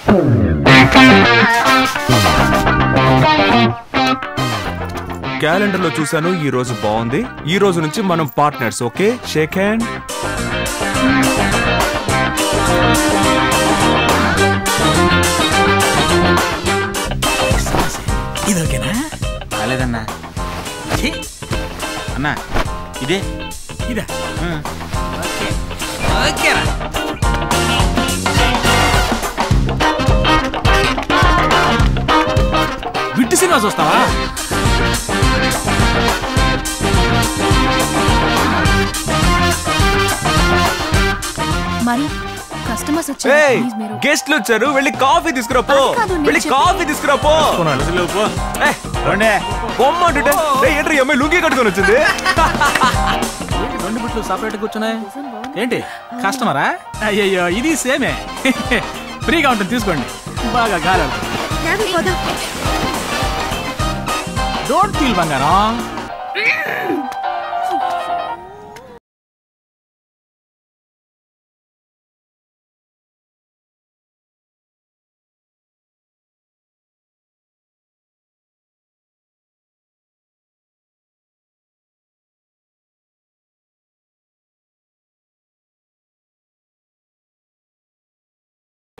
Calendar లో చూసాను ఈ రోజు బాగుంది ఈ రోజు నుంచి మనం పార్ట్నర్స్ ఓకే షేక్ హ్యాండ్ ఇది ఓకేనా రాలేదన్నా ఛీ! అన్నా ఇదే ఇదా ఉం. ఓకే ఓకేరా విట్టి సినిమా చూస్తావా మరి కస్టమర్స్ వచ్చారు ఏయ్ ప్లీజ్ మీరు గెస్ట్లు వచ్చారు వెళ్ళి కాఫీ తీసుకురా పో అది కాదు, నేను వెళ్ళి చెప్పేది. కాఫీ తీసుకురా పో ఏయ్, రండి పొమ్మంటుంటే ఏయ్, ఏంట్రా ఈ అమ్మాయి లుంగి కట్టుకొని వచ్చింది ఏంటి రెండు బిట్లు సపరేట్ కూర్చున్నాయి ఏంటి కస్టమరా అయ్యయ్యో ఇది సేమే ఫ్రీగా ఉంటుంది తీసుకోండి బాగా గాలి డోంట్ ఫీల్ బంగారం